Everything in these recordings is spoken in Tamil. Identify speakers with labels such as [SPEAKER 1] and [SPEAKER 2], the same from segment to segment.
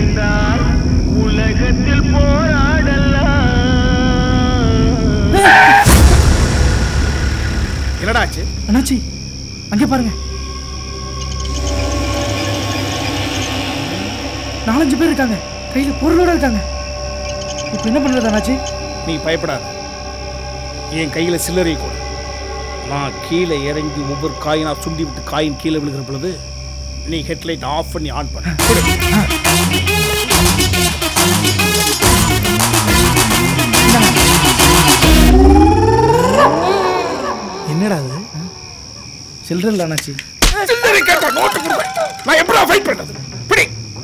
[SPEAKER 1] இருந்தால் உலகத்தில் போராடலாம்
[SPEAKER 2] என்னடா ஆச்சு
[SPEAKER 3] அண்ணாச்சி அங்கே பாருங்க நாலஞ்சு பேர் இருக்காங்க கையில பொருளோட இருக்காங்க இப்போ என்ன பண்றது அண்ணாச்சி
[SPEAKER 2] நீ பயப்படாத என் கையில சில்லறை கூட நான் கீழே இறங்கி ஒவ்வொரு காயினா சுண்டி விட்டு காயின் கீழே விழுகிற பொழுது நீ ஹெட்லைட் ஆஃப் பண்ணி ஆன் பண்ண கொடு.
[SPEAKER 3] என்னடா அது சில்லற இல்லை அண்ணாச்சி
[SPEAKER 2] சில்லறை கேட்டா நோட்டு கொடுப்பேன் நான் எப்படா ஃபைட் பண்றது பிடி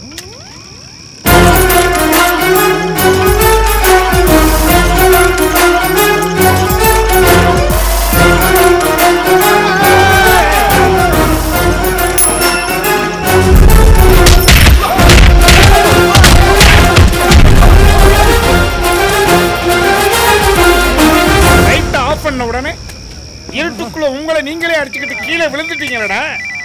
[SPEAKER 2] லைட் ஆஃப் பண்ண உடனே இருட்டுக்குள்ள உங்களை நீங்களே அடிச்சுக்கிட்டு கீழே விழுந்துட்டீங்களடா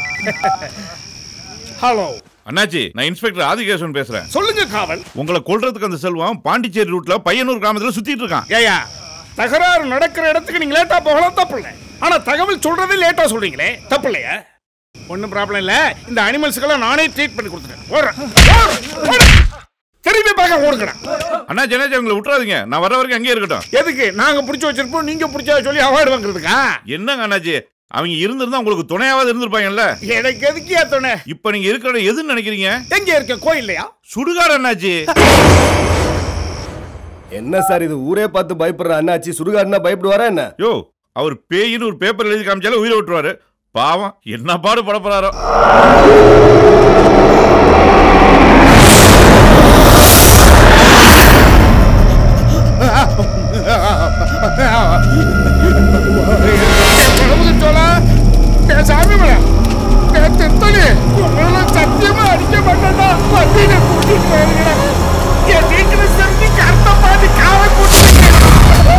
[SPEAKER 2] ஹலோ
[SPEAKER 4] அண்ணாச்சி நான் இன்ஸ்பெக்டர் ஆதிகேசன் பேசுறேன்
[SPEAKER 2] சொல்லுங்க காவல்
[SPEAKER 4] உங்களை கொல்றதுக்கு அந்த செல்வம் பாண்டிச்சேரி ரூட்ல பையனூர் கிராமத்துல சுத்திட்டு இருக்கான்
[SPEAKER 2] ஏயா தகராறு நடக்கிற இடத்துக்கு நீங்க லேட்டா போகலாம் தப்பு இல்லை ஆனா தகவல் சொல்றதே லேட்டா சொல்றீங்களே தப்பு இல்லையா ஒன்றும் ப்ராப்ளம் இல்ல இந்த அனிமல்ஸுக்கெல்லாம் நானே ட்ரீட் பண்ணி கொடுத்துட்டேன் ஓடுறேன் ஓடு, ஓடு. திரும்பி பார்க்க ஓடுங்கடா
[SPEAKER 4] அண்ணாச்சி அண்ணாச்சி உங்களை விட்டுறாதீங்க நான் வர வரைக்கும் அங்கேயே இருக்கட்டும்
[SPEAKER 2] எதுக்கு நாங்க பிடிச்சி வச்சிருப்போம் நீங்க பிடிச்சா சொல்லி அவார்டு வாங்குறதுக்கா
[SPEAKER 4] என்னங்க அண்ணாச்சி அவங்க இருந்திருந்தா உங்களுக்கு துணையாவது இருந்திருப்பாங்கல்ல
[SPEAKER 2] எனக்கு எதுக்கு ஏத்தோனே
[SPEAKER 4] இப்ப நீங்க இருக்கிற இடம் எதுன்னு நினைக்கிறீங்க
[SPEAKER 2] எங்க இருக்க கோயில்லையா
[SPEAKER 4] சுடுகாடு அண்ணாச்சி
[SPEAKER 5] என்ன சார் இது ஊரே பார்த்து பயப்படுற அண்ணாச்சி சுடுகாடுனா பயப்படுவாரா என்ன
[SPEAKER 4] யோ அவர் பேயின்னு ஒரு பேப்பர் எழுதி காமிச்சாலே உயிரை விட்டுருவாரு பாவம் என்ன பாடு பட போறாரோ
[SPEAKER 2] சோழா சாமி மேடம் திருத்தணி உங்களை சத்தியமா அடிக்க மாட்டேன்டா வண்டியில கூட்டிட்டு போயிருக்கேன் என் வீட்டுல செஞ்சு கருத்தை பார்த்து காவை கூட்டிட்டு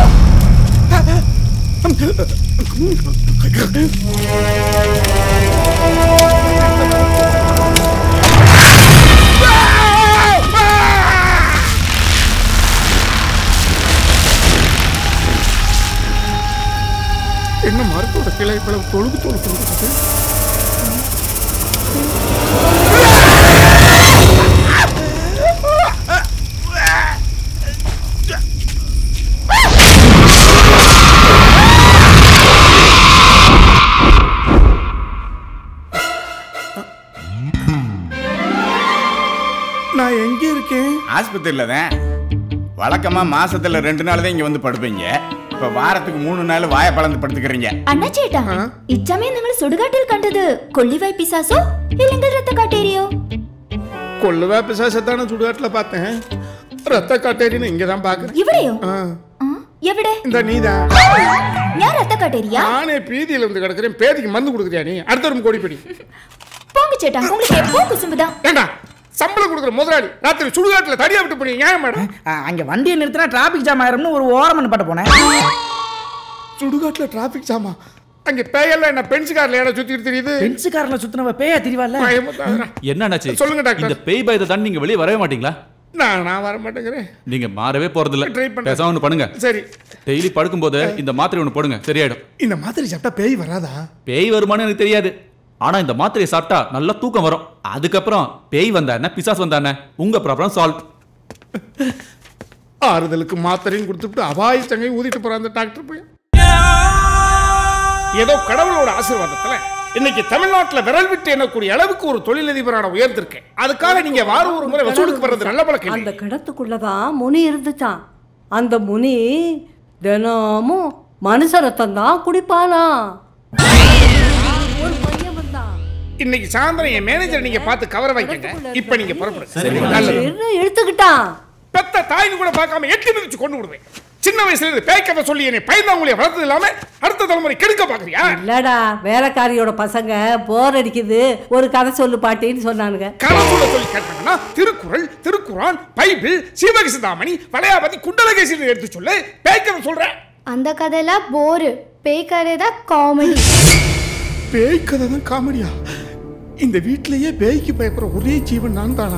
[SPEAKER 2] என்ன மரத்தோட கிளை இவ்வளவு தொழுகு தொழுகு தொழுகுது நான் எங்க இருக்கேன்
[SPEAKER 6] ஆஸ்பத்திரியில தான் வழக்கமா மாசத்துல ரெண்டு நாள் தான் இங்க வந்து படுப்பீங்க இப்ப வாரத்துக்கு மூணு நாள் வாய பழந்து படுத்துக்கிறீங்க
[SPEAKER 7] അണ്ണ ചേട്ടാ ഇച്ചമയം നിങ്ങൾ സുടുകാട്ടിൽ കണ്ടത് കൊള്ളിവായ് പിസാസോ ഇല്ലെങ്കിൽ രത്തക്കാട്ടേരിയോ
[SPEAKER 2] கொள்ளுவா பிசாசத்தான சுடுகாட்டுல பார்த்தேன் ரத்த காட்டேரின்னு இங்க தான் பாக்குறேன்
[SPEAKER 7] ഇവിടെയോ
[SPEAKER 2] ஆ,
[SPEAKER 7] ആ, എവിടെ
[SPEAKER 2] இந்த நீதான்
[SPEAKER 7] ഞാൻ രത്തക്കാട്ടേരിயா
[SPEAKER 2] நானே பீதியில இருந்து கிடக்குறேன் பேதிக்கு மருந்து கொடுக்குறியா நீ அடுத்த ரூம் கோடிப்படி
[SPEAKER 7] போங்க சேட்டா உங்களுக்கு எப்போ குசும்புதான்
[SPEAKER 2] ஏண்டா சம்பளம் கொடுக்குற முதலாளி ராத்திரி சுடுகாட்டுல தடியா விட்டு போனீங்க நியாயம் மேடம்
[SPEAKER 3] அங்கே வண்டியை நிறுத்தினா டிராபிக் ஜாம் ஆயிரும்னு ஒரு ஓரம் பட்ட போனேன்
[SPEAKER 2] சுடுகாட்டுல டிராபிக் ஜாமா அங்க பேயெல்லாம் என்ன பென்ஸ் கார்ல ஏடா சுத்திட்டு தெரியுது
[SPEAKER 3] பென்ஸுக்காரனை சுத்தினவ பேயா தெரியவால
[SPEAKER 2] பயமுத்தாதுடா.
[SPEAKER 8] என்ன அண்ணாச்சி
[SPEAKER 2] சொல்லுங்க டாக்டர்.
[SPEAKER 8] இந்த பேய் பயத்தை தாண்டி நீங்க வெளியே வரவே மாட்டீங்களா
[SPEAKER 2] நான் நான் வர மாட்டேங்கிறேன்
[SPEAKER 8] நீங்க மாறவே போறதில்ல
[SPEAKER 2] Try பண்றேன்.
[SPEAKER 8] பேசாம ஒண்ணு பண்ணுங்க
[SPEAKER 2] சரி
[SPEAKER 8] டெய்லி படுக்கும்போது இந்த மாத்திரை ஒண்ணு போடுங்க சரியாயிடும்
[SPEAKER 2] இந்த மாத்திரை சாப்பிட்டா பேய் வராதா
[SPEAKER 8] பேய் வருமானு எனக்கு தெரியாது ஆனா இந்த மாத்திரையை சாப்பிட்டா நல்லா தூக்கம் வரும் அதுக்கப்புறம் பேய் வந்தா என்ன பிசாஸ் வந்தா என்ன உங்க ப்ராப்ளம் சால்வ்
[SPEAKER 2] ஆறுதலுக்கு மாத்திரையும் கொடுத்துட்டு அபாய சங்கையும் ஊதிட்டு போற அந்த டாக்டர் போய் ஏதோ கடவுளோட ஆசீர்வாதத்துல இன்னைக்கு தமிழ்நாட்டுல விரல் விட்டு எண்ணக்கூடிய அளவுக்கு ஒரு தொழிலதிபரான உயர்ந்திருக்கேன் அதுக்காக நீங்க வார ஒரு முறை வசூலுக்கு வர்றது நல்ல பழக்கம்
[SPEAKER 9] அந்த
[SPEAKER 2] இல்லை.
[SPEAKER 9] கிணத்துக்குள்ளதான் முனி இருந்துச்சான் அந்த முனி தினமும் மனுஷ ரத்தம் தான் குடிப்பானாம் ஒரு பையன் வந்தான்
[SPEAKER 2] இன்னைக்கு சாயந்தரம் என் மேனேஜர் நீங்க பார்த்து கவர வைக்கங்க இப்ப நீங்க புறப்படுங்க நல்லது
[SPEAKER 9] என்ன இழுத்துக்கிட்டான்
[SPEAKER 2] பெத்த தாயின் கூட பார்க்காம எட்டி மிதிச்சு கொண்டு விடுவேன் சின்ன வயசுல இருந்து பேய் கதை சொல்லி என்னை பயந்தாங்குழிய வளர்த்தது இல்லாம அடுத்த தலைமுறை கெடுக்க பாக்குறியா
[SPEAKER 9] இல்லடா வேலைக்காரியோட பசங்க போர் அடிக்குது ஒரு கதை சொல்லு பாட்டின்னு சொன்னானுங்க
[SPEAKER 2] கதை சொல்ல சொல்லி கேட்டாங்கன்னா திருக்குறள் திருக்குறான் பைபிள் சீவகசிதாமணி வளையாபதி குண்டலகேசி எடுத்து சொல்லு பேய் கதை சொல்றேன்
[SPEAKER 7] அந்த கதையெல்லாம் போரு பேய் கதை தான் காமெடி
[SPEAKER 2] பேய் கதை தான் காமெடியா இந்த வீட்டிலேயே பேய்க்கு பயப்படுற ஒரே ஜீவன் நான் தானா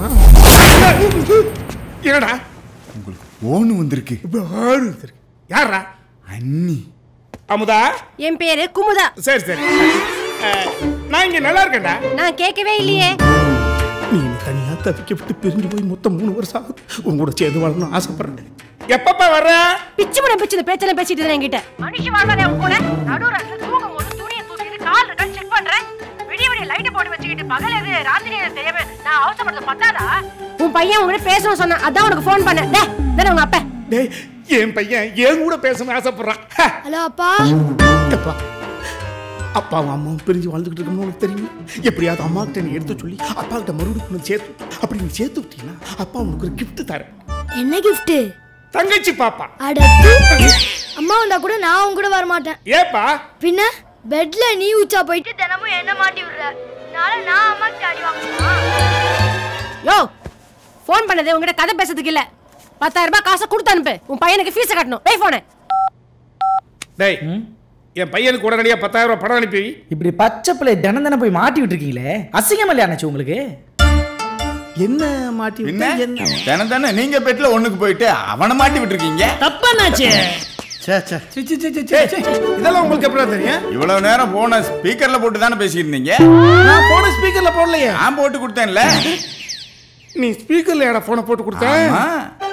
[SPEAKER 2] என்னடா
[SPEAKER 6] ஓன்னு வந்திருக்கு
[SPEAKER 2] பாரு இருக்கு. யாரா
[SPEAKER 6] அண்ணி
[SPEAKER 2] அமுதா
[SPEAKER 10] என் பேரு குமுதா
[SPEAKER 2] சரி சரி அஹ், நான் இங்க நல்லா இருக்கேன்டா
[SPEAKER 10] நான் கேட்கவே இல்லையே
[SPEAKER 2] நீ என்னை தனியா தவிக்க விட்டு பிரிஞ்சு போய் மொத்தம் மூணு வருஷம் ஆகுது உன் கூட சேர்ந்து வாழணும்னு ஆசைப்படுறேன் எப்பப்பா வர்ற
[SPEAKER 10] பிச்சு மடம் பிச்சு இந்த பேச்செல்லாம் பேசிட்டு இருந்தேன் என்கிட்ட மனுஷ வாழ்வானே உன் கூட நடுவுறத்துல தூங்கும் போது துணியை தூக்கிட்டு கால் இருக்கான்னு செக் பண்றேன் விடிய விடிய லைட்டை போட்டு வச்சுக்கிட்டு பகல் எது ராத்திரி எது தெரியாம நான் அவசரப்படுறது பத்தாதா உன் பையன் உங்ககிட்ட பேசணும் சொன்னான் அதான் உனக்கு ஃபோன் பண்ணேன் டேய் தானே உங்க அப்பா
[SPEAKER 2] டேய் என் பையன் என் கூட பேசணும்னு ஆசைப்படுறான் ஹ,
[SPEAKER 7] ஹலோ அப்பா
[SPEAKER 2] எப்பா அப்பாவும் அம்மாவும் பிரிஞ்சு வாழ்ந்துகிட்டு இருக்கணும்னு உனக்கு தெரியும் எப்படியாவது அம்மா கிட்ட நீ எடுத்து சொல்லி அப்பா கிட்ட மறுபடியும் கொண்டு வந்து சேர்த்து அப்படி நீ சேர்த்து விட்டீங்கன்னா அப்பா உனக்கு ஒரு gift தரேன்
[SPEAKER 7] என்ன கிஃப்ட்
[SPEAKER 2] தங்கச்சி பாப்பா
[SPEAKER 7] அட அம்மா வந்தா கூட நான் உன் கூட வர மாட்டேன்
[SPEAKER 2] ஏப்பா
[SPEAKER 7] பின்ன பெட்ல நீ உச்சா போயிட்டு தினமும் என்ன மாட்டி விடுற நாள நான் அம்மா கிட்ட அடி வாங்குமா
[SPEAKER 10] யோ ஃபோன் பண்ணது உங்ககிட்ட கதை பேசுறதுக்கு இல்ல பத்தாயிரம் ரூபாய் காசை கொடுத்து அனுப்பு உன் பையனுக்கு ஃபீஸ் கட்டணும் டேய் போனே
[SPEAKER 2] டேய் என் பையனுக்கு உடனடியாக பத்தாயிரம் ரூபாய் படம் அனுப்பி வை.
[SPEAKER 3] இப்படி பச்சை பிள்ளை தினம் தினம் போய் மாட்டி விட்டுருக்கீங்களே அசிங்கம் இல்லையா அண்ணாச்சி உங்களுக்கு
[SPEAKER 2] என்ன மாட்டி
[SPEAKER 6] என்ன
[SPEAKER 2] விட்டா என்ன
[SPEAKER 6] தினம் தானே நீங்க பெட்ல ஒண்ணுக்கு போயிட்டு அவனை மாட்டி விட்டுருக்கீங்க
[SPEAKER 3] தப்பாண்ணாச்சு
[SPEAKER 2] சே சே இதெல்லாம் உங்களுக்கு எப்படி தெரியும்
[SPEAKER 6] இவ்வளவு நேரம் போன ஸ்பீக்கர்ல போட்டு தானே பேசிட்டு இருந்தீங்க
[SPEAKER 2] நான் போன ஸ்பீக்கர்ல போடலையே
[SPEAKER 6] நான் போட்டு கொடுத்தேன்ல
[SPEAKER 2] நீ ஸ்பீக்கர்ல எடா போனை போட்டு கொடுத்த
[SPEAKER 6] ஆமா.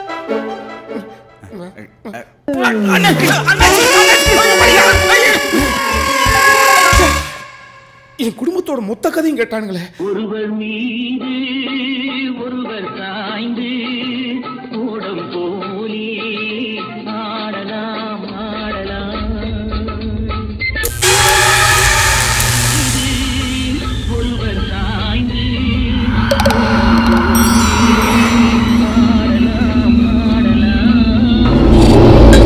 [SPEAKER 2] என் குடும்பத்தோட மொத்த கதையும் கேட்டானுங்களே
[SPEAKER 1] ஒருவர் மீது ஒருவர் சாய்ந்து ஓடம் போலே ஆடலாம் ஆடலாம் இது ஒருவர் சாய்ந்து ஆடலாம் ஆடலாம்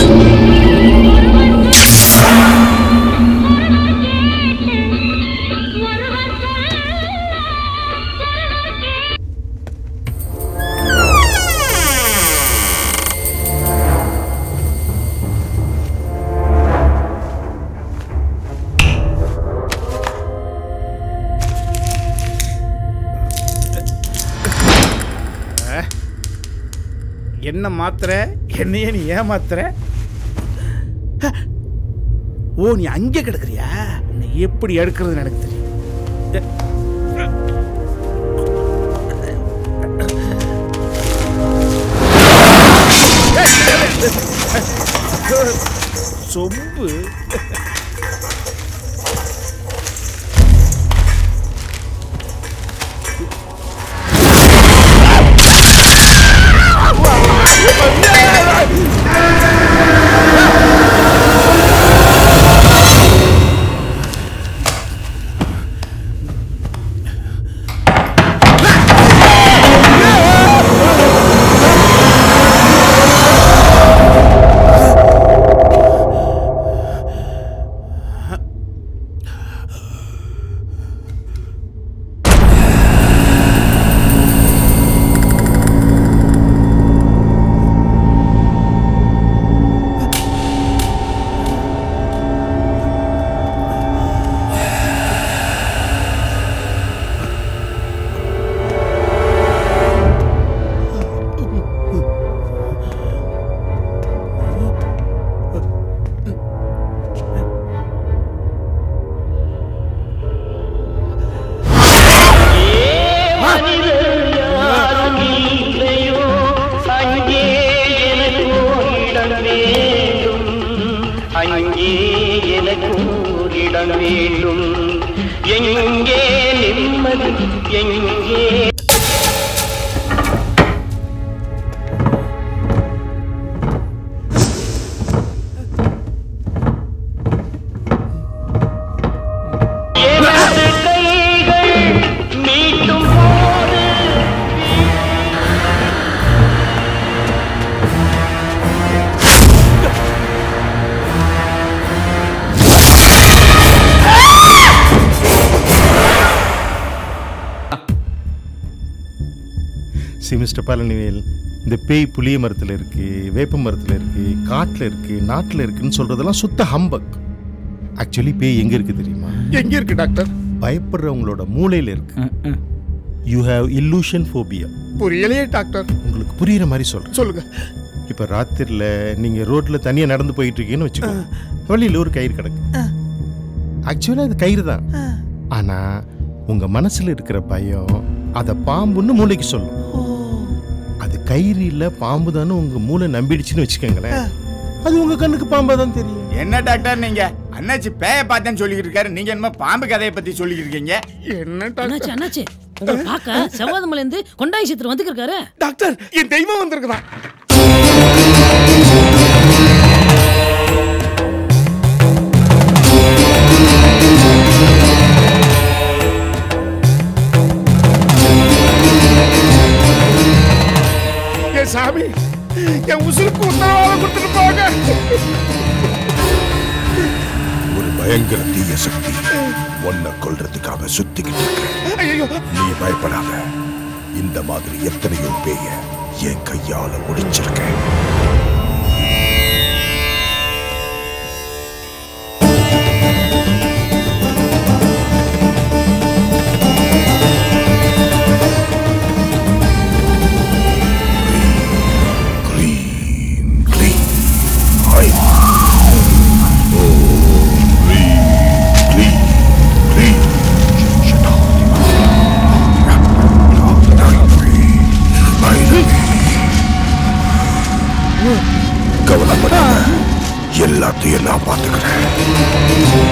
[SPEAKER 2] என்ன மாத்திர என்னையே நீ ஏமாத்துற ஹ. ஓ நீ அங்கே கிடக்குறியா உன்னை எப்படி எடுக்கிறதுன்னு எனக்கு தெரியும் சொம்பு
[SPEAKER 1] மனிதர் யாரும் இல்லையோ அங்கே எனக்கு இடம் வேண்டும் அங்கே எனக்கு இடம் வேண்டும் எங்கே நிம்மதி எங்கே எனது கைகள் மீட்டும் போது
[SPEAKER 11] சி மிஸ்டர் பழனிவேல் இந்த பேய் புளிய மரத்தில் இருக்கு வேப்ப மரத்தில் இருக்கு காட்டில் இருக்கு நாட்டில் இருக்குன்னு சொல்றதெல்லாம் சுத்த ஹம்பக் ஆக்சுவலி பேய் எங்க இருக்கு தெரியுமா
[SPEAKER 2] எங்க இருக்கு டாக்டர்
[SPEAKER 11] பயப்படுறவங்களோட மூளையில இருக்கு யூ ஹேவ் இல்லூஷன் ஃபோபியா
[SPEAKER 2] புரியலையே டாக்டர்
[SPEAKER 11] உங்களுக்கு புரியுற மாதிரி சொல்றேன்
[SPEAKER 2] சொல்லுங்க
[SPEAKER 11] இப்போ ராத்திரில நீங்க ரோட்ல தனியா நடந்து போயிட்டு இருக்கீங்கன்னு வச்சுக்கோங்க வழியில ஒரு கயிறு கிடக்கு ஆக்சுவலா அது கயிறு தான் ஆனா உங்க மனசுல இருக்கிற பயம் அதை பாம்புன்னு மூளைக்கு சொல்லும் அது கயிறு இல்ல பாம்பு தானே உங்க மூளை நம்பிடுச்சுன்னு வச்சுக்கோங்களேன் அது உங்க கண்ணுக்கு பாம்பா தான் தெரியும்
[SPEAKER 6] என்ன டாக்டர் நீங்க அண்ணாச்சி பேய பார்த்தேன்னு சொல்லிக்கிட்டு இருக்காரு நீங்க என்னமோ பாம்பு கதையை பத்தி சொல்லிக்கிட்டு இருக்கீங்க
[SPEAKER 2] என்ன
[SPEAKER 10] அண்ணாச்சி அண்ணாச்சி உங்களை பார்க்க செவ்வாதமல இருந்து கொண்டாய் சித்திரம் வந்துருக்காரு
[SPEAKER 2] டாக்டர் என் தெய்வம் வந்திருக்குதான் என் சாமி என் உசுருக்கு உத்தரவாதம் கொடுத்துட்டு போங்க
[SPEAKER 12] ஒரு பயங்கர தீய சக்தி உன்னை கொல்றதுக்காக சுத்திக்கிட்டு இருக்கு
[SPEAKER 2] ஐயோ
[SPEAKER 12] நீ பயப்படாத இந்த மாதிரி எத்தனையோ பேய என் கையால முடிச்சிருக்கேன் கவலைப்படாத எல்லாத்தையும் நான் பார்த்துக்கிறேன்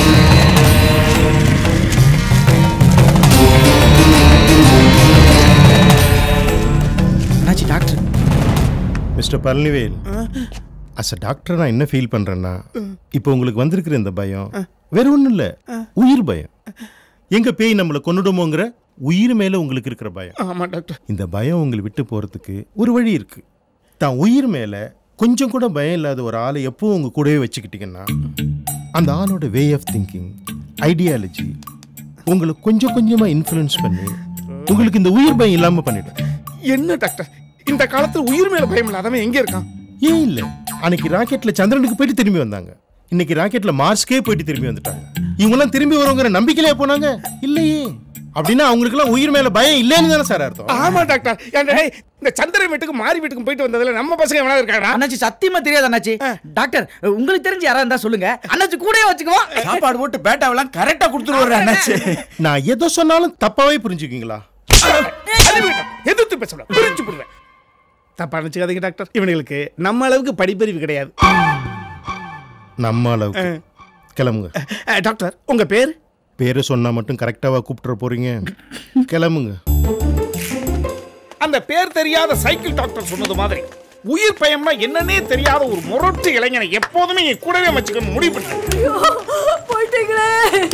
[SPEAKER 11] என்னாச்சு doctor mister Palanivel as a doctor நான் என்ன ஃபீல் பண்றேன்னா இப்போ உங்களுக்கு வந்திருக்கிற இந்த பயம் வேற ஒன்றும் இல்லை உயிர் பயம் எங்க பேய் நம்மளை கொன்னுடுமோங்கிற உயிர் மேல உங்களுக்கு இருக்கிற பயம்
[SPEAKER 2] ஆமா டாக்டர்
[SPEAKER 11] இந்த பயம் உங்களை விட்டு போறதுக்கு ஒரு வழி இருக்கு தான் உயிர் மேல கொஞ்சம் கூட பயம் இல்லாத ஒரு ஆளை எப்பவும் உங்க கூடவே வச்சுக்கிட்டீங்கன்னா அந்த ஆளோட வே ஆஃப் திங்கிங் ஐடியாலஜி உங்களை கொஞ்சம் கொஞ்சமா இன்ஃப்ளூயன்ஸ் பண்ணி உங்களுக்கு இந்த உயிர் பயம் இல்லாம பண்ணிடும்
[SPEAKER 2] என்ன டாக்டர் இந்த காலத்துல உயிர் மேல பயம் இல்லாதவன் எங்க இருக்கான்
[SPEAKER 11] ஏன் இல்ல அன்னைக்கு ராக்கெட்ல சந்திரனுக்கு போயிட்டு திரும்பி வந்தாங்க இன்னைக்கு ராக்கெட்ல மார்ஸ்க்கே போயிட்டு திரும்பி வந்துட்டாங்க இவங்கெல்லாம் திரும்பி வருங்கிற நம்பிக்கையிலே போனாங்க இல்லையே அப்படின்னா அவங்களுக்குலாம் உயிர் மேல பயம் இல்லைன்னு தானே சார் அர்த்தம்
[SPEAKER 2] ஆமா டாக்டர் ஏன்டா, டேய், இந்த சந்திரன் வீட்டுக்கு மாறி வீட்டுக்கு போயிட்டு வந்ததுல நம்ம பசங்க எவனா இருக்காடா
[SPEAKER 13] அண்ணாச்சி சத்தியமா தெரியாது அண்ணாச்சி டாக்டர் உங்களுக்கு தெரிஞ்சு யாரா இருந்தா சொல்லுங்க அண்ணாச்சி கூடயே வச்சுக்குவோம்
[SPEAKER 6] சாப்பாடு போட்டு பேட்டாவெல்லாம் கரெக்டா கொடுத்துருவாரு அண்ணாச்சி
[SPEAKER 11] நான் எதை சொன்னாலும் தப்பாவே புரிஞ்சுக்குவீங்களா
[SPEAKER 2] எதிர்த்து பேசல புரிஞ்சு போடுவேன் தப்பா நினைச்சுக்காதீங்க டாக்டர் இவனுங்களுக்கு நம்ம அளவுக்கு படிப்பறிவு கிடையாது
[SPEAKER 11] நம்ம அளவுக்கு கிளம்புங்க
[SPEAKER 2] அஹ், டாக்டர் உங்க பேர்
[SPEAKER 11] பேரை சொன்னா மட்டும் கரெக்டாவா கூப்பிட்டுற போறீங்க கிளம்புங்க
[SPEAKER 2] அந்த பேர் தெரியாத சைக்கிள் டாக்டர் சொன்னது மாதிரி உயிர் பயம்னா என்னன்னே தெரியாத ஒரு முரட்டு இளைஞனை எப்போதுமே என் கூடவே வச்சுக்கணும் முடிவு பண்ணேன்
[SPEAKER 9] போயிட்டீங்களே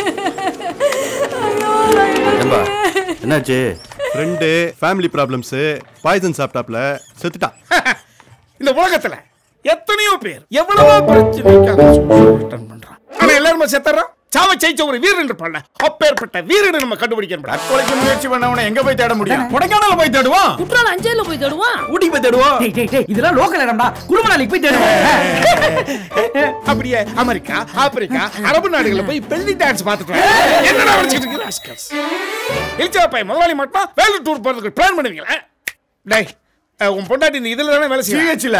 [SPEAKER 14] ஏம்பா என்னாச்சு ஃப்ரெண்டு ஃபேமிலி ப்ராப்ளம்ஸு பாய்சன் சாப்பிட்டாப்ல செத்துட்டான்
[SPEAKER 2] இந்த உலகத்துல எத்தனையோ பேர் எவ்வளவோ பிரச்சனைக்காக அட்டன் பண்றான் ஆனா எல்லாருமே செத்துறான் சாவ ஜெயிச்ச ஒரு வீரன் இருப்பான்ல அப்பேற்பட்ட வீரனை நம்ம கண்டுபிடிக்கணும்
[SPEAKER 6] கொலைக்கு முயற்சி பண்ணவன எங்க போய் தேட முடியும் கொடைக்கானல போய் தேடுவோம்
[SPEAKER 10] குற்றாலம் அஞ்சேல போய் தேடுவான்
[SPEAKER 13] ஊட்டி போய் தேடுவோம் டேய் டேய் டேய் இதெல்லாம் லோக்கல் இடம்டா குடும்பநாளைக்கு போய் தேடுவோம்
[SPEAKER 2] அப்படியே அமெரிக்கா ஆப்பிரிக்கா அரபு நாடுகள்ல போய் பெல்லி டான்ஸ் பார்த்துட்டு வா. என்னடா வச்சுக்கிட்டு இருக்கிற rascals? இளிச்சவா பையன் முதலாளி மட்டும் வேலை டூர் போறதுக்கு பிளான் பண்ணுவீங்களா டேய் அஹ், உன் பொண்டாட்டி இந்த இதுல தானே வேலை செய்ய
[SPEAKER 6] சிஹெச்ல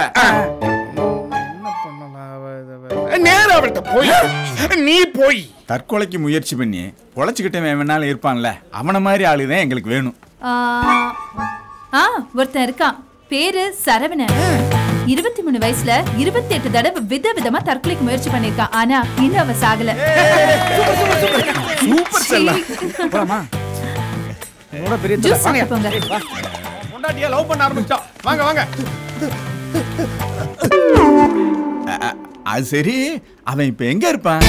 [SPEAKER 2] நேரா அவர்கிட்ட போய் நீ போய்
[SPEAKER 6] தற்கொலைக்கு முயற்சி பண்ணி பொழைச்சுக்கிட்டவன் வேணாலும் இருப்பான்ல அவன மாதிரி ஆளுதான் எங்களுக்கு வேணும்
[SPEAKER 7] ஆ ஆ, ஒருத்தன் இருக்கான் பேரு சரவணன் இருபத்தி மூணு வயசுல இருபத்தி எட்டு தடவை வித விதமா தற்கொலைக்கு முயற்சி பண்ணிருக்கான் ஆனா இன்னும் அவன் சாகல
[SPEAKER 6] சூப்பர் செல்லம்
[SPEAKER 13] போலாமா உன்னோட பெரிய
[SPEAKER 7] ஜூஸ்
[SPEAKER 13] தொல்லை.
[SPEAKER 7] சாப்பிட்டு போங்க
[SPEAKER 13] வா.
[SPEAKER 6] பொண்டாட்டியா லவ் பண்ண ஆரம்பிச்சான் வாங்க வாங்க அ- அ- அது சரி அவன் இப்ப எங்க இருப்பான்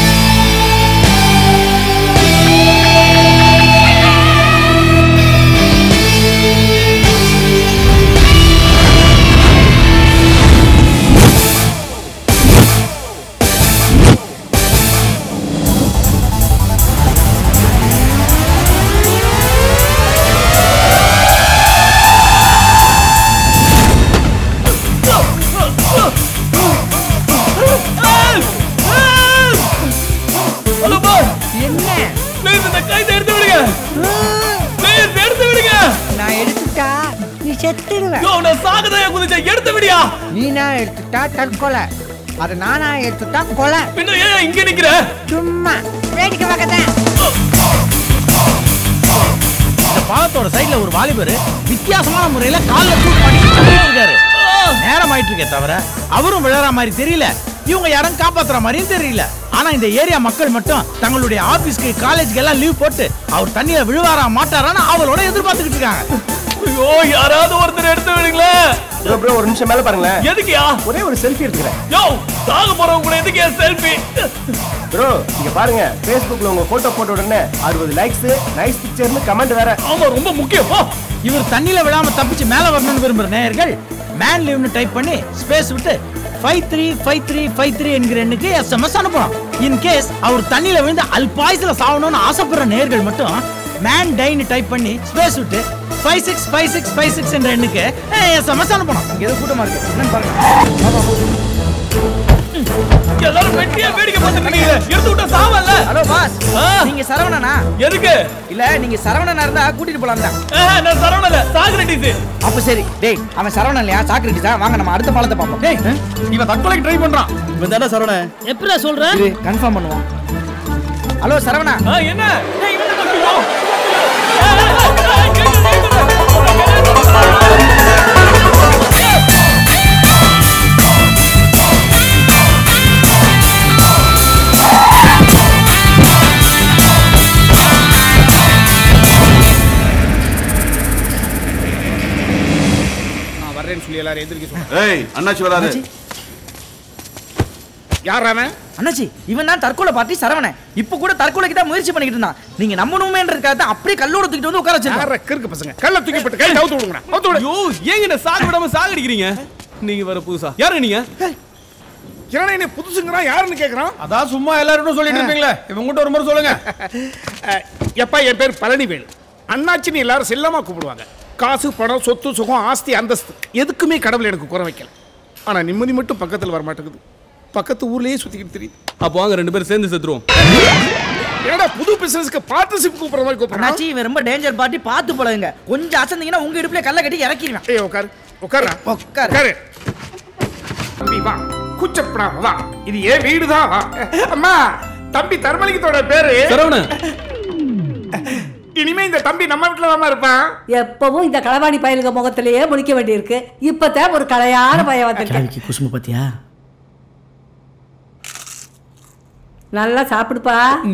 [SPEAKER 13] செத்துடுவ
[SPEAKER 8] யோ நான் சாகதையா குதிச்சேன் எடுத்து விடியா
[SPEAKER 13] நீனா எடுத்துட்டா தற்கொலை அது நானா எடுத்துட்டா கொலை
[SPEAKER 8] பின்ன ஏன் இங்க நிக்கிற
[SPEAKER 13] சும்மா வேடிக்கை பார்க்கத்தான்
[SPEAKER 15] இந்த பாலத்தோட சைடுல ஒரு வாலிபர் வித்தியாசமான முறையில கால்ல தூக்கு மாட்டி தள்ளிட்டு இருக்காரு நேரம் ஆயிட்டு இருக்கே தவிர அவரும் விழற மாதிரி தெரியல இவங்க யாரும் காப்பாத்துற மாதிரியும் தெரியல ஆனா இந்த ஏரியா மக்கள் மட்டும் தங்களுடைய ஆபீஸ்க்கு காலேஜ்க்கு எல்லாம் லீவ் போட்டு அவர் தண்ணியில விழுவாரா மாட்டாரான்னு அவளோட எதிர்பார்த்துக்கிட்டு இருக்காங்க
[SPEAKER 8] ஐயோ யாராவது ஒருத்தர் எடுத்து விடுங்களேன்
[SPEAKER 5] ப்ரோ ப்ரோ ஒரு நிமிஷம் மேல பாருங்களேன்
[SPEAKER 8] எதுக்குயா
[SPEAKER 5] ஒரே ஒரு செல்ஃபி எடுத்துக்கிறேன்
[SPEAKER 8] யோ சாக போறவங்க கூட எதுக்கு செல்ஃபி
[SPEAKER 5] ப்ரோ இங்க பாருங்க Facebookல உங்க போட்டோ போட்ட உடனே அறுபது லைக்ஸ் நைஸ் பிக்சர்னு கமெண்ட் வேற
[SPEAKER 8] ஆமா ரொம்ப முக்கியம் போ
[SPEAKER 15] இவர் தண்ணியில விழாம தப்பிச்சு மேல வரணும்னு விரும்புற நேயர்கள் மேன் லீவ்னு டைப் பண்ணி ஸ்பேஸ் விட்டு five three five three five three என்கிற எண்ணுக்கு எஸ்எம்எஸ் அனுப்பலாம் இன் கேஸ் அவர் தண்ணியில விழுந்து அல்பாயுசுல சாவணும்னு ஆசைப்படுற நேயர்கள் மட்டும் மேன் டைன்னு டைப் பண்ணி ஸ்பேஸ் விட்டு five six five six five six என்ற எண்ணுக்கு எஸ்எம்எஸ் அனுப்பணும்
[SPEAKER 13] இங்க ஏதோ கூட்டமா இருக்கு என்னன்னு பாருங்க
[SPEAKER 8] எல்லாரும் வெட்டியா வேடிக்கை பார்த்துட்டு இருக்கீங்க எடுத்து விட்டா சாவல்ல
[SPEAKER 13] ஹலோ பாஸ் நீங்க சரவணனா
[SPEAKER 8] எதுக்கு
[SPEAKER 13] இல்ல நீங்க சரவணனா இருந்தா கூட்டிட்டு போலாம் தான்
[SPEAKER 8] ஆஹ், நான் சரவணல சாக்ரட்டிஸ்
[SPEAKER 13] அப்ப சரி டேய் அவன் சரவணன் இல்லையா சாக்ரட்டிஸா வாங்க நம்ம அடுத்த பாலத்தை பார்ப்போம் டேய்
[SPEAKER 15] இவன் தற்கொலைக்கு ட்ரை பண்றான்
[SPEAKER 14] இவன் தானே சரவணன்
[SPEAKER 15] எப்படிடா சொல்ற
[SPEAKER 13] இரு கன்ஃபார்ம் பண்ணுவோம் ஹலோ சரவணா
[SPEAKER 8] ஆ, என்ன ஏய், இவன் என்ன பண்ணுறோம்?
[SPEAKER 2] நான் வர்றேன்னு சொல்லி எல்லாரும் எந்திரிக்க சொல்றேன்
[SPEAKER 4] ஏய் அண்ணாச்சி வராது
[SPEAKER 2] யார் அவன்
[SPEAKER 13] அண்ணாச்சி இவன் தான் தற்கொலை பார்ட்டி சரவணன் இப்ப கூட தற்கொலைக்கு தான் முயற்சி பண்ணிக்கிட்டு இருந்தான் நீங்க நம்பணுமேன்றதுக்காக தான் அப்படியே கல்லோட தூக்கிட்டு வந்து உட்கார வச்சிருக்கான்
[SPEAKER 2] யார கிறுக்கு பசங்க கல்ல தூக்கி போட்டு கை தவுத்து விடுங்கடா தவுத்து விடு
[SPEAKER 8] ஐயோ ஏங்க என்ன சாக விடாம சாகடிக்கிறீங்க நீங்க வர புதுசா யாரு நீங்க
[SPEAKER 2] ஏன்னா என்ன புதுசுங்கிறான் யாருன்னு கேக்குறான்
[SPEAKER 15] அதான் சும்மா எல்லாரும் சொல்லிட்டு இருப்பீங்களே இவங்க ஒரு முறை சொல்லுங்க
[SPEAKER 2] அஹ், எப்பா என் பேர் பழனிவேல் அண்ணாச்சின்னு எல்லாரும் செல்லமா கூப்பிடுவாங்க காசு பணம் சொத்து சுகம் ஆஸ்தி அந்தஸ்து எதுக்குமே கடவுள் எனக்கு குறை வைக்கல ஆனா நிம்மதி மட்டும் பக்கத்துல வர மாட்டேங்குது பக்கத்து ஊர்லயே சுத்திக்கிட்டு தெரியுது
[SPEAKER 8] அப்போ வாங்க ரெண்டு பேரும் சேர்ந்து செத்துருவோம்
[SPEAKER 2] என்னடா புது பிசினஸ்க்கு பார்ட்னர்ஷிப் கூப்பிடுற மாதிரி கூப்பிடுறான்
[SPEAKER 13] அண்ணாச்சி இவன் ரொம்ப டேஞ்சர் பார்ட்டி பார்த்து பழகுங்க கொஞ்சம் அசந்தீங்கன்னா உங்க இடுப்புல கல்ல கட்டி இறக்கிடுவேன்
[SPEAKER 2] ஏய் உட்காரு உட்காரு
[SPEAKER 13] உட்காரு.
[SPEAKER 2] உட்காரு தம்பி வா கூச்சப்படாம வா இது ஏன் வீடுதான் வா அம்மா தம்பி தர்மலிங்கத்தோட பேரு
[SPEAKER 8] சரவணன்
[SPEAKER 2] இனிமே இந்த தம்பி நம்ம வீட்டுல தான் இருப்பான்
[SPEAKER 9] எப்பவும் இந்த களவாணி பயலுங்க முகத்திலேயே முழிக்க வேண்டியிருக்கு இப்பதான் ஒரு கலையான பையன் வந்திருக்கேன்
[SPEAKER 13] குசும பாத்தியா
[SPEAKER 9] நல்லா சாப்பிடுப்பா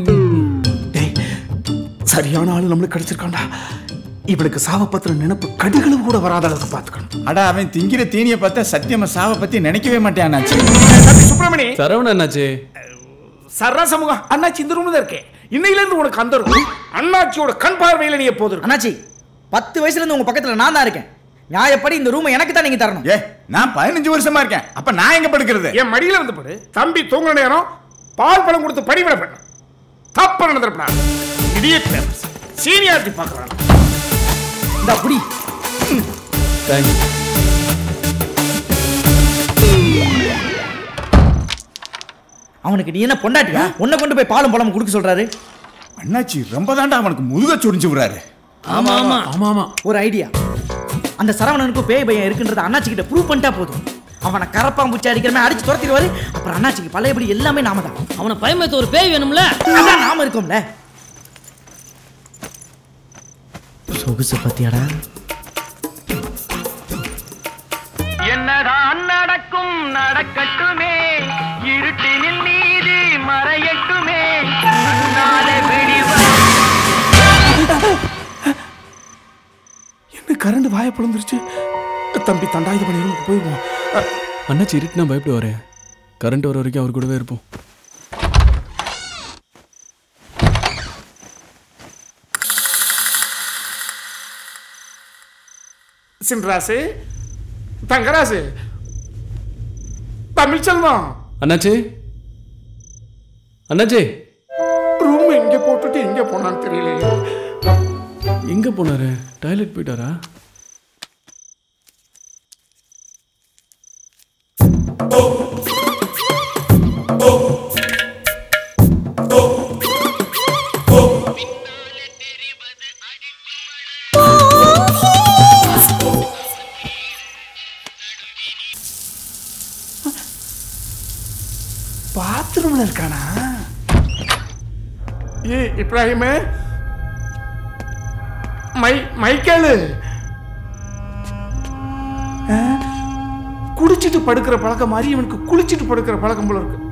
[SPEAKER 2] சரியான ஆளு நம்மளுக்கு கிடைச்சிருக்கான்டா இவளுக்கு சாவ பத்திர நினைப்பு கடுகளவு கூட வராத அளவுக்கு பாத்துக்கணும்
[SPEAKER 6] அடா அவன் திங்கிற தீனியை பார்த்தா சத்தியமா சாவை பத்தி நினைக்கவே மாட்டேன் அண்ணாச்சி
[SPEAKER 2] தம்பி சுப்பிரமணி
[SPEAKER 8] சரவணன் என்னாச்சு
[SPEAKER 2] சர்ரா சமூகம் அண்ணாச்சி இந்த ரூம்ல தான் இருக்கேன் இன்னையில இருந்து உனக்கு அந்த இருக்கும் அண்ணாச்சியோட கண் பார்வையில நீ எப்போது இருக்கும்
[SPEAKER 13] அண்ணாச்சி பத்து வயசுல இருந்து உங்க பக்கத்துல நான் தான் இருக்கேன் நியாயப்படி இந்த ரூமை எனக்கு தான் நீங்க தரணும்
[SPEAKER 6] ஏ நான் பதினஞ்சு வருஷமா இருக்கேன் அப்ப நான் எங்க படுக்கிறது
[SPEAKER 2] என் மடியில வந்து படு தம்பி தூங்குற நேரம் பால் பழம் கொடுத்து பணிவிட பண்ண தப்பு நடந்திருப்பா இடியட் பேரண்ட்ஸ் சீனியாரிட்டி பார்க்கறான்
[SPEAKER 13] இந்த புடி
[SPEAKER 8] தேங்க்ஸ்
[SPEAKER 13] அவனுக்கு நீ என்ன பொண்டாட்டியா உன்னை கொண்டு போய் பாலும் பழமும் கொடுக்க சொல்றாரு
[SPEAKER 6] அண்ணாச்சி ரொம்ப தாண்டா அவனுக்கு முதுக சொரிஞ்சு விடுறாரு
[SPEAKER 13] ஆமா ஆமா ஆமா ஆமா ஒரு ஐடியா அந்த சரவணனுக்கும் பேய் பையன் இருக்குன்றத அண்ணாச்சி கிட்ட ப்ரூவ் பண்ணிட்டா போதும் அவனை கரப்பாம்பூச்சி அடிக்கிற மாதிரி அடிச்சு துரத்திடுவாரு அப்புறம் அண்ணாச்சிக்கு பழையபடி எல்லாமே நாம தான்
[SPEAKER 16] அவனை பயமேத்த ஒரு பேய் வேணும்ல
[SPEAKER 13] அதான் நாம இருக்கோம்ல சொகுசு பத்தியாடா
[SPEAKER 1] என்னதான் நடக்கும் நடக்கட்டுமே இருட்டினில் நீதி மறையட்டுமே நாளை விடிவா
[SPEAKER 2] என்ன கரண்ட் வாய பிளந்துருச்சு தம்பி தண்டாயுத பண்ணி போயிருவோம்
[SPEAKER 8] அண்ணாச்சி இருட்டுனா பயப்படுவாரு கரண்ட் வர வரைக்கும் அவர் கூடவே இருப்போம்
[SPEAKER 2] சின்ராசு தங்கராசு தமிழ் செல்வம்
[SPEAKER 8] அண்ணாச்சி அண்ணாச்சி
[SPEAKER 2] ரூம் எங்க போட்டுட்டு எங்க போனான்னு தெரியலையே
[SPEAKER 8] எங்க போனாரு டாய்லெட் போயிட்டாரா
[SPEAKER 2] இப்ராஹிம் மை மைக்கேலு ஆ? குடிச்சிட்டு படுக்கிற பழக்கம் மாதிரி இவனுக்கு குளிச்சிட்டு படுக்கிற பழக்கம் போல இருக்கு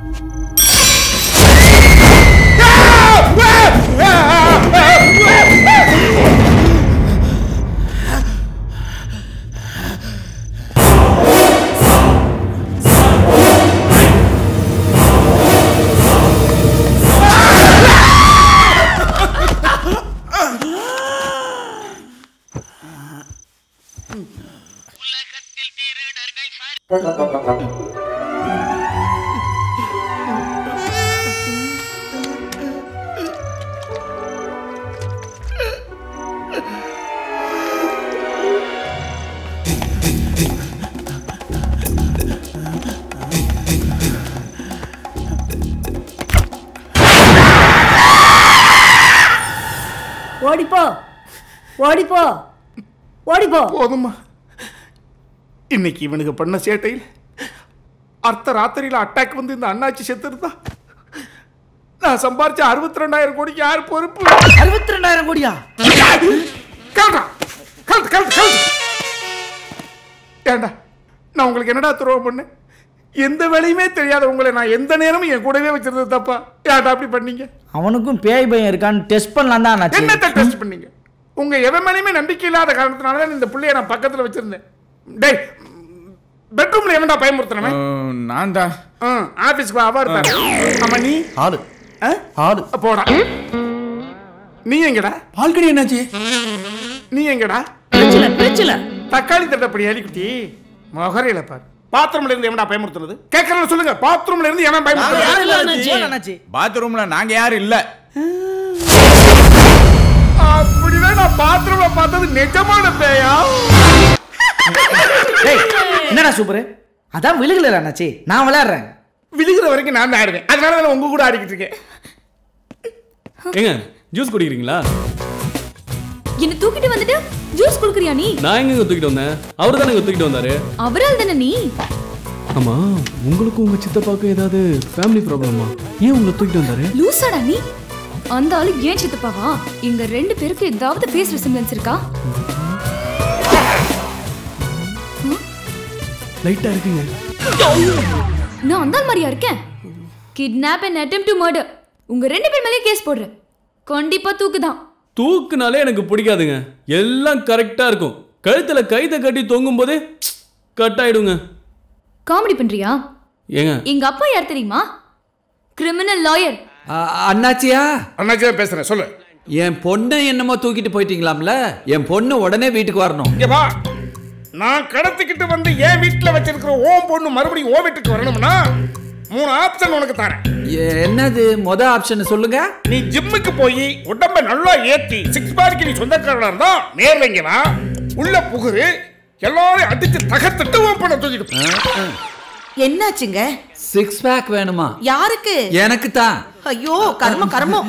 [SPEAKER 9] ஓடிப்போ ஓடிப்போ ஓடிப்போ
[SPEAKER 2] போதுமா இன்னைக்கு இவனுக்கு பண்ண சேட்டையில் அர்த்த ராத்திரியில அட்டாக் வந்து இந்த அண்ணாச்சி செத்துருந்தா நான் சம்பாரிச்ச அறுபத்தி ரெண்டாயிரம் கோடிக்கு யார் பொறுப்பு
[SPEAKER 13] அறுபத்தி ரெண்டாயிரம் கோடியா
[SPEAKER 2] கழட்டா கழட்டு கழட்டு கழட்டு ஏண்டா நான் உங்களுக்கு என்னடா துரோகம் பண்ணேன் எந்த வேலையுமே தெரியாத உங்களை நான் எந்த நேரமும் என் கூடவே வச்சிருந்தது தப்பா ஏன்டா அப்படி பண்ணீங்க
[SPEAKER 13] அவனுக்கும் பேய் பயம் இருக்கான்னு டெஸ்ட் பண்ணலாம் தான் அண்ணாச்சி
[SPEAKER 2] என்னத்த டெஸ்ட் பண்ணீங்க உங்க எவன் மேலேயுமே நம்பிக்கை இல்லாத காரணத்தினால தான் இந்த பிள்ளைய நான் பக்கத்துல வச்சிருந்தேன் டேய் பெட்ரூம்ல எவன்டா பயமுறுத்தினவன்
[SPEAKER 6] நான் தான்
[SPEAKER 2] ஆபீஸ்க்கு வா அவர் ஆமா நீ
[SPEAKER 14] ஆடு
[SPEAKER 2] ஆடு போடா நீ எங்கடா பால்கடி என்னாச்சு நீ எங்கடா
[SPEAKER 9] பிரச்சனை பிரச்சனை
[SPEAKER 2] தக்காளி தட்டப்படி எலிக்குட்டி மொகரையில பாரு பாத்ரூம்ல இருந்து எவன்டா பயமுறுத்துனது கேட்கறேன் சொல்லுங்க பாத்ரூம்ல இருந்து எவன் பயமுறுத்துனது
[SPEAKER 6] பாத்ரூம்ல நாங்க யாரும் இல்ல
[SPEAKER 2] அப்படிதான் நான் பாத்ரூம்ல பார்த்தது நிஜமான பேயா
[SPEAKER 13] டேய், என்னடா சூப்பர் அதான் விழுகல அண்ணாச்சி நான் விளையாடுறேன்
[SPEAKER 2] விழுகிற வரைக்கும் நான் தான் ஆடுவேன் அதனால தான் உங்க கூட ஆடிக்கிட்டு இருக்கேன்
[SPEAKER 16] ஏங்க ஜூஸ் குடிக்கிறீங்களா
[SPEAKER 17] என்ன தூக்கிட்டு வந்துட்டு ஜூஸ் குடுக்குறியா நீ
[SPEAKER 16] நான் எங்க தூக்கிட்டு வந்தேன் அவரு தானே தூக்கிட்டு வந்தாரு
[SPEAKER 17] அவரால் தானே நீ
[SPEAKER 16] ஆமா உங்களுக்கும் உங்க சித்தப்பாக்கும் ஏதாவது ஃபேமிலி ப்ராப்ளமா ஏன் உங்களை தூக்கிட்டு வந்தாரு
[SPEAKER 17] லூசாடா நீ அந்த ஆளு ஏன் சித்தப்பாவா எங்க ரெண்டு பேருக்கு ஏதாவது ஃபேஸ் ரெசிம்லன்ஸ் இருக்கா
[SPEAKER 16] லைட்டா இருக்குங்க
[SPEAKER 17] நான் அந்த ஆள் மாதிரியா இருக்கேன் kidnap and attempt to murder உங்க ரெண்டு பேர் மேலேயும் கேஸ் போடுறேன் கண்டிப்பா தூக்குதான்
[SPEAKER 16] தூக்குனாலே எனக்கு பிடிக்காதுங்க எல்லாம் கரெக்டா இருக்கும் கழுத்துல கைத்தை கட்டி தொங்கும் போதே கட் ஆயிடுங்க
[SPEAKER 17] காமெடி பண்றியா
[SPEAKER 16] ஏங்க
[SPEAKER 17] எங்க அப்பா யார் தெரியுமா கிரிமினல் லாயர்
[SPEAKER 18] அண்ணாச்சியா
[SPEAKER 2] அண்ணாச்சியா பேசுறேன் சொல்லு
[SPEAKER 18] என் பொண்ணை என்னமோ தூக்கிட்டு போயிட்டீங்களாம்ல என் பொண்ணு உடனே வீட்டுக்கு வரணும்
[SPEAKER 2] இங்க வா நான் கடத்திக்கிட்டு வந்து என் வீட்டுல வச்சிருக்கிற ஓம் பொண்ணு மறுபடியும் ஓ வீட்டுக்கு வரணும்னா மூணு ஆப்ஷன் உனக்கு தரேன்
[SPEAKER 18] என்னது மொத ஆப்ஷன் சொல்லுங்க
[SPEAKER 2] நீ ஜிம்முக்கு போய் உடம்ப நல்லா ஏத்தி சிக்ஸ் பேக்கு நீ சொந்தக்காரனா இருந்தா நேர்ல இங்க வா உள்ள புகுரு எல்லாரையும் அடிச்சு தகர்த்துட்டு ஓம் பொண்ணை தூக்கிட்டு போ.
[SPEAKER 19] என்னாச்சுங்க
[SPEAKER 18] சிக்ஸ் பேக் வேணுமா
[SPEAKER 19] யாருக்கு
[SPEAKER 18] எனக்கு தான்
[SPEAKER 19] ஐயோ கர்மம் கர்மம்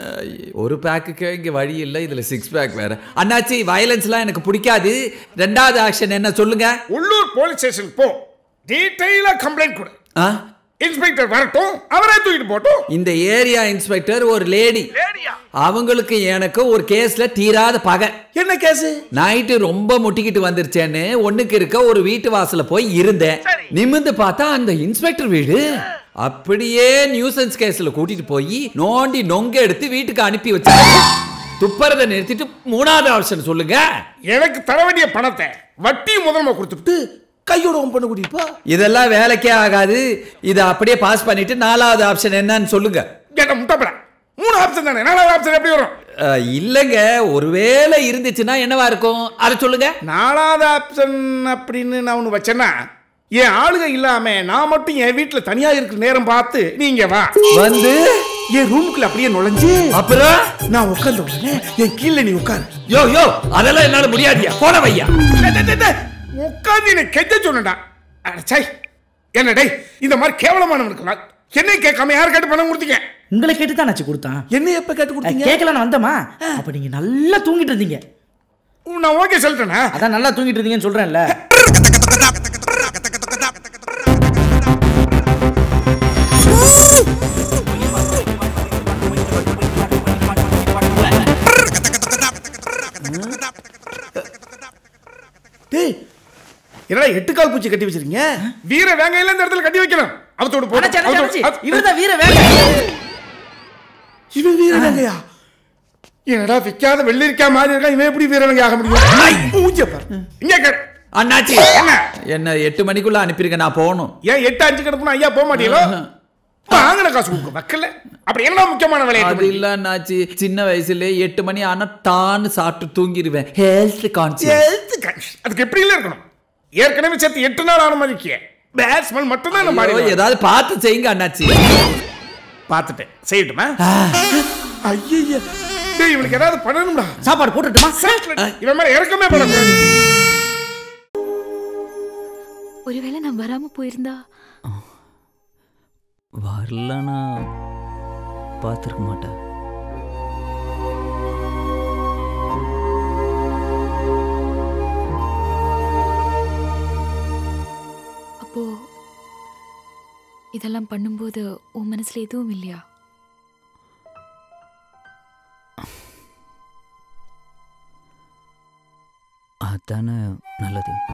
[SPEAKER 18] ஒரு பேக்குக்கு இங்க வழி இல்லை இதுல சிக்ஸ் பேக் வேற அண்ணாச்சி வயலன்ஸ்லாம் எனக்கு பிடிக்காது ரெண்டாவது ஆக்ஷன் என்ன சொல்லுங்க
[SPEAKER 2] உள்ளூர் போலீஸ் ஸ்டேஷன் போ டீடைலா கம்ப்ளைண்ட் கொடு
[SPEAKER 18] ஆ?
[SPEAKER 2] இன்ஸ்பெக்டர் வரட்டும் அவரே தூக்கிட்டு போட்டும்
[SPEAKER 18] இந்த ஏரியா இன்ஸ்பெக்டர் ஒரு லேடி அவங்களுக்கு எனக்கு ஒரு கேஸ்ல தீராத பகை
[SPEAKER 2] என்ன கேஸ்
[SPEAKER 18] நைட்டு ரொம்ப முட்டிக்கிட்டு வந்துருச்சேன்னு ஒண்ணுக்கு இருக்க ஒரு வீட்டு வாசல்ல போய் இருந்தேன் நிமிந்து பார்த்தா அந்த இன்ஸ்பெக்டர் வீடு அப்படியே நியூசன்ஸ் கேஸ்ல கூட்டிட்டு போய் நோண்டி நொங்க எடுத்து வீட்டுக்கு அனுப்பி வச்சாங்க துப்புறதை நிறுத்திட்டு மூணாவது ஆப்ஷன் சொல்லுங்க
[SPEAKER 2] எனக்கு தர வேண்டிய பணத்தை வட்டி முதல்ல கொடுத்துட்டு கையோட உன் பொண்ணு கூட்டிட்டு போ
[SPEAKER 18] இதெல்லாம் வேலைக்கே ஆகாது இதை அப்படியே பாஸ் பண்ணிட்டு நாலாவது ஆப்ஷன் என்னன்னு சொல்லுங்க
[SPEAKER 2] கேட்ட முட்டப்பட மூணு ஆப்ஷன் தானே நாலாவது ஆப்ஷன் எப்படி வரும்
[SPEAKER 18] அஹ், இல்லைங்க ஒருவேளை இருந்துச்சுன்னா என்னவா இருக்கும் அதை சொல்லுங்க
[SPEAKER 2] நாலாவது ஆப்ஷன் அப்படின்னு நான் ஒன்று வச்சேன்னா என் ஆளுக இல்லாம நான் மட்டும் என் வீட்டுல தனியா இருக்கிற நேரம் பார்த்து நீங்க வா
[SPEAKER 18] வந்து
[SPEAKER 2] என் ரூமுக்குள்ள அப்படியே நுழைஞ்சு
[SPEAKER 18] அப்புறம்
[SPEAKER 2] நான் உட்கார்ந்த உடனே என் கீழே நீ உட்காரு
[SPEAKER 18] யோ யோ அதெல்லாம் என்னால முடியாதியா போன வையா
[SPEAKER 2] உட்கார்ந்து என்னை கெஞ்ச சொன்னடா அடச்சை என்ன டேய் இந்த மாதிரி கேவலமானவனுக்கு நான் என்னை கேட்காம யார் கேட்டு பணம் கொடுத்தீங்க
[SPEAKER 13] உங்களை கேட்டு தான் அண்ணாச்சி கொடுத்தான்
[SPEAKER 2] என்ன எப்ப கேட்டு கொடுத்தீங்க
[SPEAKER 13] கேட்கலான்னு வந்தமா அப்ப நீங்க நல்லா தூங்கிட்டு இருந்தீங்க
[SPEAKER 2] நான் ஓகே சொல்லிட்டேனா
[SPEAKER 13] அதான் நல்லா தூங்கிட்டு இருந்தீங்கன்னு சொல்றேன்ல
[SPEAKER 2] என்னடா எட்டு கால் பூச்சி கட்டி வச்சிருக்கீங்க வீர வேங்கையில இந்த இடத்துல கட்டி வைக்கணும் அவத்தோடு போடு
[SPEAKER 13] அண்ணாச்சி, அண்ணாச்சி,
[SPEAKER 2] அவத்தோடு-
[SPEAKER 13] அண்ணாச்சி, இவர்தான் வீர வேங்கை.
[SPEAKER 2] இவன் வீர வேங்கையா என்னடா விக்காத வெள்ளரிக்கா மாதிரி இருக்கா இவன் எப்படி வீர வேங்கை ஆக முடியும் ஐ, மூஞ்சிய பாரு இங்க கேரு
[SPEAKER 18] அண்ணாச்சி என்ன எட்டு மணிக்குள்ள அனுப்பிருக்க நான் போகணும்
[SPEAKER 2] ஏன் எட்டு அஞ்சு கிடப்புனா ஐயா போக மாட்டீங்களோ வாங்கின காசு கொடுக்க வைக்கல அப்படி என்ன முக்கியமான
[SPEAKER 18] அது
[SPEAKER 2] விளையாட்டு
[SPEAKER 18] இல்ல அண்ணாச்சி சின்ன வயசுல எட்டு மணி ஆனா தான்னு சாப்பிட்டு தூங்கிடுவேன் ஹெல்த் கான்சியஸ்
[SPEAKER 2] அதுக்கு எப்படி இல்ல இருக்கணும் ஏற்கனவே சேர்த்து எட்டு நாள் அனுமதிக்க பேட் ஸ்மெல் மட்டும் தான் நம்ம
[SPEAKER 18] ஐயோ, ஏதாவது பார்த்து செய்யுங்க அண்ணாச்சி
[SPEAKER 2] பார்த்துட்டேன் செய்யட்டுமா ஐயா டேய் இவனுக்கு ஏதாவது பண்ணணும்டா
[SPEAKER 13] சாப்பாடு போட்டுட்டுமா
[SPEAKER 2] இவன் மேல இறக்கமே பண்ணக்கூடாது
[SPEAKER 17] ஒருவேளை நான் வராம போயிருந்தா
[SPEAKER 20] வரலனா பார்த்துருக்க மாட்டேன்
[SPEAKER 17] அப்போ இதெல்லாம் பண்ணும்போது உன் மனசுல எதுவும் இல்லையா
[SPEAKER 20] அதானே நல்லது